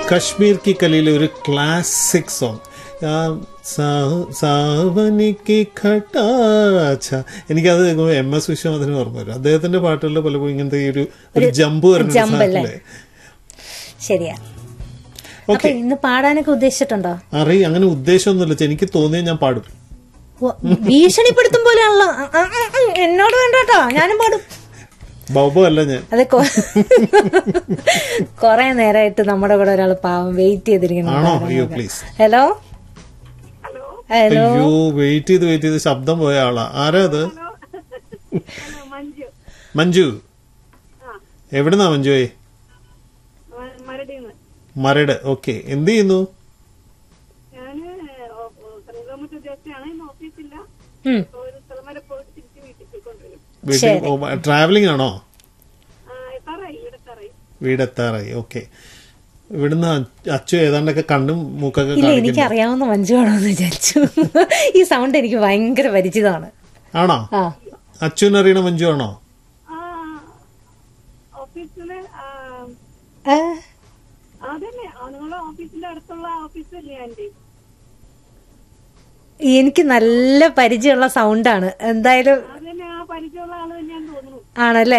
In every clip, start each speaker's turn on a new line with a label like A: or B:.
A: കശ്മീർ കി കലിയിലെ ഒരു classic song സാവനിക്ക് ഖട്ടാച്ച എനിക്കത് M S വിശ്വനാഥന് ഓർമ്മ വരും അദ്ദേഹത്തിന്റെ പാട്ടുകളിൽ പലപ്പോഴും ഇങ്ങനത്തെ ഈ ഒരു ഒരു ജമ്പ് വരുന്ന
B: jump അല്ലേ?
A: സാധനത്തിലെ
B: ശരിയാ അപ്പൊ
A: ഓക്കെ
B: ഇന്ന് പാടാനൊക്കെ ഉദ്ദേശിച്ചിട്ടുണ്ടോ
A: അറി അങ്ങനെ ഉദ്ദേശമൊന്നുമില്ല എനിക്ക് തോന്നിയ ഞാൻ പാടും
B: ഓ, ഭീഷണിപ്പെടുത്തും പോലെയാണല്ലോ ആ, ആ, ആ, ആ, എന്നോട് വേണ്ട കേട്ടോ ഞാനും പാടും
A: ബൗബോ അല്ല ഞാൻ
B: അത് കൊറേ നേരമായിട്ട് നമ്മുടെ കൂടെ ഒരാൾ പാവം വെയിറ്റ്
A: ആണോ
B: ചെയ്തിരിക്കുന്നു
A: അയ്യോ പ്ലീസ്
B: ഹലോ ഹലോ
A: അയ്യോ വെയിറ്റ് ചെയ്ത് വെയിറ്റ് ചെയ്ത് ശബ്ദം പോയ ആളാ ആരാ അത്
C: മഞ്ജു
A: മഞ്ജു എവിടുന്നാ മഞ്ജുവേ
C: മരടിന്ന്
A: മരട് ഓക്കെ എന്ത് ചെയ്യുന്നു
C: ഞാന് ശ്രീകോമത്ത് ഉദ്യോഗസ്ഥയാണ് ഇന്ന് ഓഫീസില്ല
B: ഉം.
C: അപ്പൊ ഒരു സ്ഥലം വരെ പോയിട്ട് തിരിച്ച് വീട്ടിൽ പോയിക്കൊണ്ടിരിക്കും
A: വീട്ടിൽ ട്രാവലിംഗ് ആണോ
C: എത്താറായി ഇവിടെ എത്താറായി
A: വീടെത്താറായി ഓക്കെ ഇവിടുന്ന് അ- അച്ചു ഏതാണ്ടൊക്കെ കണ്ണും മൂക്കൊക്കെ
B: ഇല്ല എനിക്ക്
A: കാണിക്കുന്നു
B: അറിയാവുന്ന മഞ്ജുവാണോ എന്ന് വിചാരിച്ചു ഈ സൗണ്ട് എനിക്ക് ഭയങ്കര പരിചിതമാണ്
A: ആണോ
B: ആ
A: അച്ചുവിനറിയണ മഞ്ജു ആണോ
C: ആ ഓഫീസില് ആ,
B: ആ,
C: അതന്നെ ആ, നിങ്ങളെ ഓഫീസിന്റെ അടുത്തുള്ള ഓഫീസല്ലേ ആന്റി
B: എനിക്ക് നല്ല പരിചയമുള്ള സൗണ്ടാണ് എന്തായാലും
C: അതന്നെ ആ പരിചയമുള്ള ആള് തന്നെയാന്ന് തോന്നുന്നു
B: ആണല്ലേ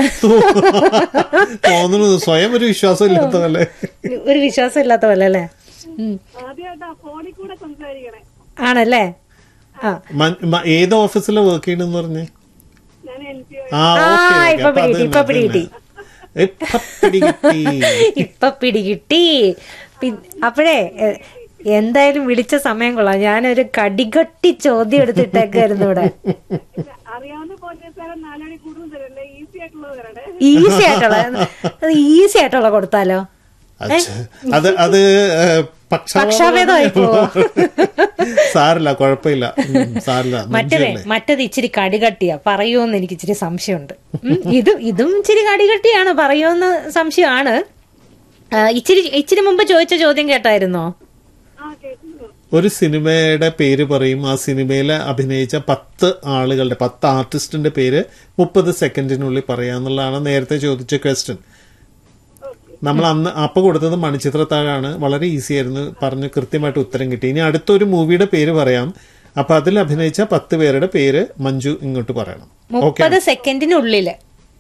A: തോന്നുന്നു സ്വയം ഒരു വിശ്വാസം ഇല്ലാത്ത പോലെ
B: ഒരു വിശ്വാസം ഇല്ലാത്ത പോലെ അല്ലേ ഉം.
C: ആദ്യമായിട്ട് ആ ഫോണിൽ കൂടെ സംസാരിക്കണേ
B: ആണല്ലേ ആ
A: മ- മ- ഏത് ഓഫീസിലാണ് വർക്ക് ചെയ്യണെന്ന് പറഞ്ഞേ
C: ഞാൻ എൻ പി ഒ
A: ആ
B: ആ,
A: ഓക്കെ ഓക്കെ
B: ഇപ്പൊ
A: അപ്പൊ അത്
B: പിടികിട്ടി, ഇപ്പൊ
A: തന്നെ, അത്
B: പിടികിട്ടി.
A: തന്നെ. ഇപ്പൊ പിടികിട്ടി
B: ഇപ്പൊ പിടികിട്ടി പി- അപ്പോഴേ എ- എന്തായാലും വിളിച്ച സമയം കൊള്ളാം ഞാനൊരു കടികട്ടി ചോദ്യം എടുത്തിട്ടേക്കായിരുന്നു ഇവിടെ
C: അറിയാവുന്ന പോലീസുകാരൻ നാലടി കൂടുതൽ തരല്ലേ ഈസി ആയിട്ടുള്ളത് തരണ്ടേ
B: ഈസി ആയിട്ടുള്ള അത് ഈസി ആയിട്ടുള്ള കൊടുത്താലോ
A: അച്ഛാ. അത് അത് ഏഹ്,
B: പക്ഷാഭേദമായി പോവോ?
A: സാരില്ല കുഴപ്പമില്ല ഉം, സാരില്ല
B: മറ്റേതേ
A: മഞ്ജുവല്ലേ?
B: മറ്റേത് ഇച്ചിരി കടികട്ടിയാ പറയുമെന്ന് എനിക്ക് ഇച്ചിരി സംശയമുണ്ട് ഉം, ഇത് ഇതും ഇച്ചിരി കടികട്ടിയാണ് പറയുമെന്ന് സംശയമാണ് ആ, ഇച്ചിരി ഇച്ചിരി മുമ്പ് ചോദിച്ച ചോദ്യം കേട്ടായിരുന്നോ
C: ആ കേൾക്കുന്നു
A: ഒരു സിനിമയുടെ പേര് പറയും ആ സിനിമയിൽ അഭിനയിച്ച പത്ത് ആളുകളുടെ പത്ത് ആർട്ടിസ്റ്റിന്റെ പേര് മുപ്പത് സെക്കൻഡിനുള്ളിൽ പറയാന്നുള്ളതാണ് നേരത്തെ ചോദിച്ച ക്വസ്റ്റ്യൻ നമ്മൾ അന്ന് അപ്പൊ കൊടുത്തത് മണിച്ചിത്രത്താഴാണ് വളരെ ഈസി ആയിരുന്നു പറഞ്ഞ് കൃത്യമായിട്ട് ഉത്തരം കിട്ടി ഇനി അടുത്തൊരു മൂവിയുടെ പേര് പറയാം അപ്പൊ അതിൽ അഭിനയിച്ച പത്ത് പേരുടെ പേര് മഞ്ജു ഇങ്ങോട്ട് പറയണം ഓക്കെ
B: മുപ്പത് സെക്കൻഡിനുള്ളില്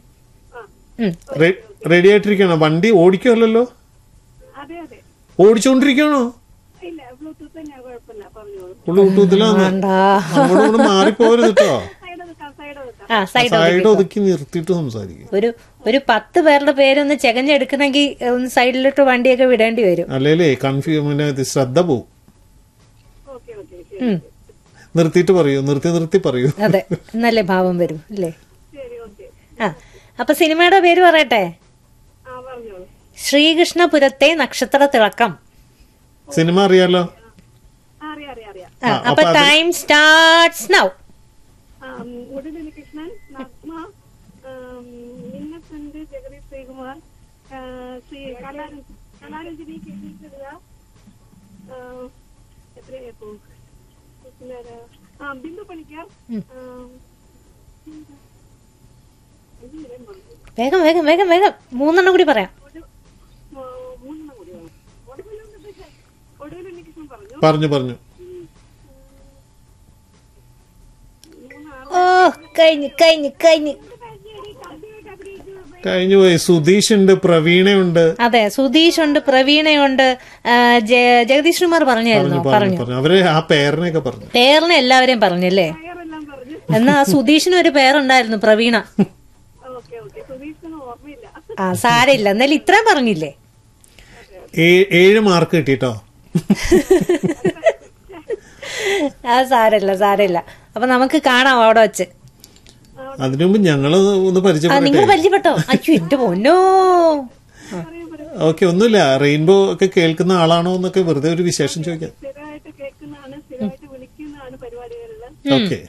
B: ഉം.
A: റെഡി ആയിട്ടിരിക്കണോ വണ്ടി ഓടിക്കുമല്ലോ
C: അതെ അതെ
A: ഓടിച്ചോണ്ടിരിക്കണോ
C: ഇല്ല ബ്ലൂടൂത്ത് തന്നെയാ കുഴപ്പമില്ല പറഞ്ഞോളൂ
A: ബ്ലൂടൂത്തിലാണ്
B: വേണ്ടാ.
A: അങ്ങോട്ടും ഇങ്ങോട്ടും മാറിപ്പോരുത് കേട്ടോ
C: സൈഡ് വെക്കാം സൈഡ് വെക്കാം
B: ആ സൈഡ്
A: സൈഡ് ഒതുക്കി നിർത്തിയിട്ട് സംസാരിക്കും
B: ഒരു ഒരു പത്ത് പേരുടെ പേരൊന്ന് ചെകഞ്ഞെടുക്കണമെങ്കിൽ ഒന്ന് സൈഡിലോട്ട് വണ്ടിയൊക്കെ വിടേണ്ടി വരും
A: അല്ലേലേ കൺഫ്യൂ പിന്നെ ഇത് ശ്രദ്ധ പോവും
C: ഓക്കെ ഓക്കെ
B: ഉം.
A: നിർത്തിയിട്ട് പറയൂ നിർത്തി നിർത്തി പറയൂ
B: അതെ നല്ല ഭാവം വരും അല്ലേ
C: ശരി ഓക്കെ
B: ആ അപ്പൊ സിനിമയുടെ പേര് പറയട്ടെ
C: ആ പറഞ്ഞോളൂ
B: ശ്രീകൃഷ്ണപുരത്തെ നക്ഷത്ര തിളക്കം
A: സിനിമ അറിയാലോ
C: ആ അറിയാം അറിയാം അറിയാം
B: ആ,
A: ആ,
B: അപ്പൊ
A: അപ്പൊ അത്
B: ടൈം സ്റ്റാർട്ട്സ് നൗ
C: ആ, ഉം, ഉടുവിന് കൃഷ്ണൻ നഗ്മ ഉം, ഇന്നസെന്റ് ജഗതി ശ്രീകുമാർ ആ, ശ്രീ കലാര- കലാരഞ്ജനി കെ വി ചെറിയ ആ, എത്രയാപ്പോ പിള്ളേര്? ആ ബിന്ദു പണിക്കർ ആ,
B: വേഗം വേഗം വേഗം വേഗം മൂന്നെണ്ണം കൂടി പറയാം
C: ഒരു ആ, മൂന്നെണ്ണം കൂടി വേണം ഒടുവിൽ ഒടുവിൽ കൃഷ്ണൻ പറഞ്ഞു
A: പറഞ്ഞു പറഞ്ഞു
B: ഓ കഴിഞ്ഞു കഴിഞ്ഞു കഴിഞ്ഞു
A: കഴിഞ്ഞു പോയി സുധീഷ് ഉണ്ട് പ്രവീണയുണ്ട്
B: അതെ സുധീഷ് ഉണ്ട് പ്രവീണയുണ്ട് ആ, ജ- ജഗദീഷ് കുമാർ പറഞ്ഞായിരുന്നു
A: പറഞ്ഞു പറഞ്ഞു പറഞ്ഞു അവര് ആ പേരിനെയൊക്കെ പറഞ്ഞു
B: പേരിനെ എല്ലാവരെയും പറഞ്ഞല്ലേ
C: പേരെല്ലാം പറഞ്ഞു
B: എന്നാ ആ സുധീഷിന് ഒരു പേരുണ്ടായിരുന്നു പ്രവീണ
C: ഓക്കെ ഓക്കെ സുധീഷിന് ഓർമ്മയില്ല
B: ആ സാരമില്ല എന്നാലും ഇത്രയും പറഞ്ഞില്ലേ
A: ഏ- ഏഴ് മാർക്ക് കിട്ടിട്ടോ
B: ആ സാരമില്ല സാരമില്ല അപ്പൊ നമുക്ക് കാണാം അവിടെ വെച്ച്
A: അതിനു മുമ്പ് ഞങ്ങള് ഒന്ന്
B: ആ
A: പരിചയപ്പെട്ടെ
B: നിങ്ങൾ പരിചയപ്പെട്ടോ അയ്യോ എന്റെ പൊന്നോ
A: ഓക്കെ ഒന്നുമില്ല റെയിൻബോ ഒക്കെ കേൾക്കുന്ന ആളാണോ എന്നൊക്കെ വെറുതെ ഒരു വിശേഷം ചോദിക്കാം
C: സ്ഥിരമായിട്ട് കേൾക്കുന്നതാണ് സ്ഥിരമായിട്ട് വിളിക്കുന്നതാണ് പരിപാടികളിൽ
A: ഓക്കെ